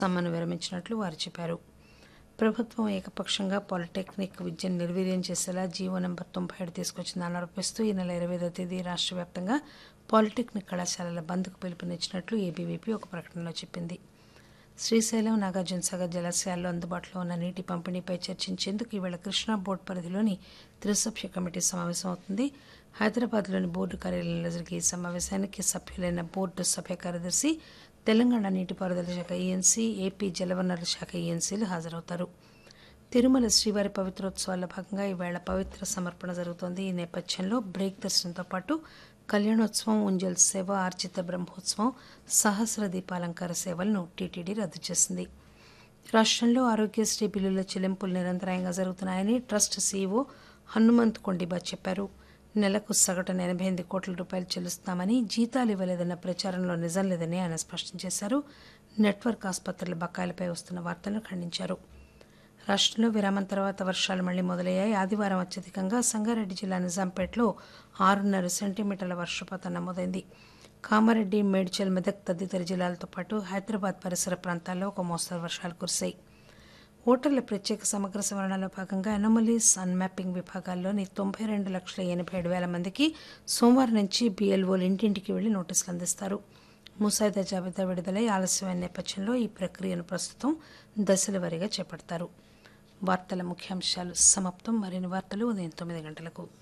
సమ్మెను విరమించినట్లు వారు చెప్పారు ప్రభుత్వం ఏకపక్షంగా పాలిటెక్నిక్ విద్యను నిర్వీర్యం చేసేలా జీవో నెంబర్ తొంభై ఏడు తీసుకొచ్చిందని ఆరోపిస్తూ ఈ నెల ఇరవై ఐదో తేదీ రాష్ట్ర వ్యాప్తంగా పాలిటెక్నిక్ కళాశాలల బంద్కు పిలుపునిచ్చినట్లు ఏబీవీపీ ఒక ప్రకటనలో చెప్పింది శ్రీశైలం నాగార్జునసాగర్ జలాశయాల్లో అందుబాటులో ఉన్న నీటి పంపిణీపై చర్చించేందుకు ఈవేళ కృష్ణా బోర్డు పరిధిలోని త్రిసభ్య కమిటీ సమావేశం అవుతుంది హైదరాబాద్లోని బోర్డు కార్యాలయంలో జరిగే ఈ సమావేశానికి సభ్యులైన బోర్డు సభ్య కార్యదర్శి తెలంగాణ నీటిపారుదల శాఖ ఈఎన్సీ ఏపీ జలవనరుల శాఖ ఈఎన్సీలు హాజరవుతారు తిరుమల శ్రీవారి పవిత్రోత్సవాల్లో భాగంగా ఈవేళ పవిత్ర సమర్పణ జరుగుతోంది ఈ నేపథ్యంలో బ్రేక్ దర్శనంతో పాటు కళ్యాణోత్సవం ఉంజల్ సేవ ఆర్జిత బ్రహ్మోత్సవం సహస్ర దీపాలంకార సేవలను టీటీడీ రద్దు చేసింది రాష్ట్రంలో ఆరోగ్యశ్రీ బిల్లుల చెల్లింపులు నిరంతరాయంగా జరుగుతున్నాయని ట్రస్ట్ సీఈఓ హనుమంత్ కొండిబా చెప్పారు నెలకు సగటున ఎనభై ఎనిమిది కోట్ల రూపాయలు చెల్లిస్తామని జీతాలు ఇవ్వలేదన్న ప్రచారంలో నిజం లేదని ఆయన స్పష్టం చేశారు నెట్వర్క్ ఆసుపత్రుల బకాయిలపై వస్తున్న వార్తలను ఖండించారు రాష్ట్రంలో విరామం తర్వాత వర్షాలు మళ్లీ మొదలయ్యాయి ఆదివారం అత్యధికంగా సంగారెడ్డి జిల్లా నిజాంపేటలో ఆరున్నర సెంటీమీటర్ల వర్షపాతం నమోదైంది కామారెడ్డి మేడ్చల్ మెదక్ తదితర జిల్లాలతో పాటు హైదరాబాద్ పరిసర ప్రాంతాల్లో ఒక మోస్తరు వర్షాలు కురిశాయి ఓటర్ల ప్రత్యేక సమగ్ర సవరణలో భాగంగా ఎనమలీస్ అన్మ్యాపింగ్ విభాగాల్లోని తొంభై రెండు లక్షల ఎనభై ఏడు వేల మందికి సోమవారం నుంచి బీఎల్ఓలు ఇంటింటికి వెళ్లి నోటీసులు అందిస్తారు ముసాయిదా జాబితా విడుదలై ఆలస్యమైన నేపథ్యంలో ఈ ప్రక్రియను ప్రస్తుతం దశల వారీగా చేపడతారు వార్తల ముఖ్యాంశాలు సమాప్తం మరిన్ని వార్తలు ఉదయం తొమ్మిది గంటలకు